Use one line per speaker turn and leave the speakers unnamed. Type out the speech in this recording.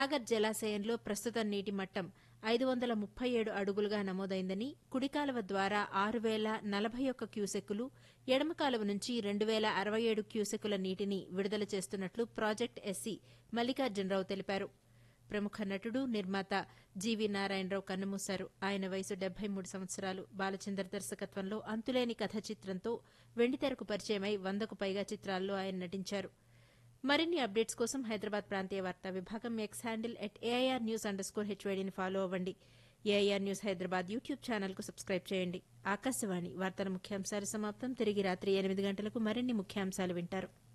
సాగర్ జలాశయంలో ప్రస్తుతం నీటి మట్టం ఐదు వందల ముప్పై ఏడు అడుగులుగా నమోదైందని కుడి కాలువ ద్వారా ఆరు వేల నలభై ఒక్క క్యూసెక్కులు ఎడమ కాలువ నుంచి రెండు వేల అరవై ఏడు క్యూసెక్కుల నీటిని విడుదల చేస్తున్నట్లు ప్రాజెక్ట్ ఎస్సీ మల్లికార్జునరావు తెలిపారు ప్రముఖ నటుడు నిర్మాత జీవీ నారాయణరావు కన్నుమూశారు ఆయన వయసు డెబ్బై మూడు సంవత్సరాలు బాలచందర్ దర్శకత్వంలో అంతులేని కథ చిత్రంతో వెండితెరకు పరిచయమై వందకు పైగా చిత్రాల్లో ఆయన నటించారు మరిన్ని అప్డేట్స్ కోసం హైదరాబాద్ ప్రాంతీయ వార్తా విభాగం X handle at AIR news underscore హెచ్వైడీని ఫాలో అవ్వండి ఏఐఆర్ న్యూస్ హైదరాబాద్ యూట్యూబ్ ఛానల్కు సబ్స్క్రైబ్ చేయండి ఆకాశవాణి వార్తల ముఖ్యాంశాలు సమాప్తం తిరిగి రాత్రి ఎనిమిది గంటలకు మరిన్ని ముఖ్యాంశాలు వింటారు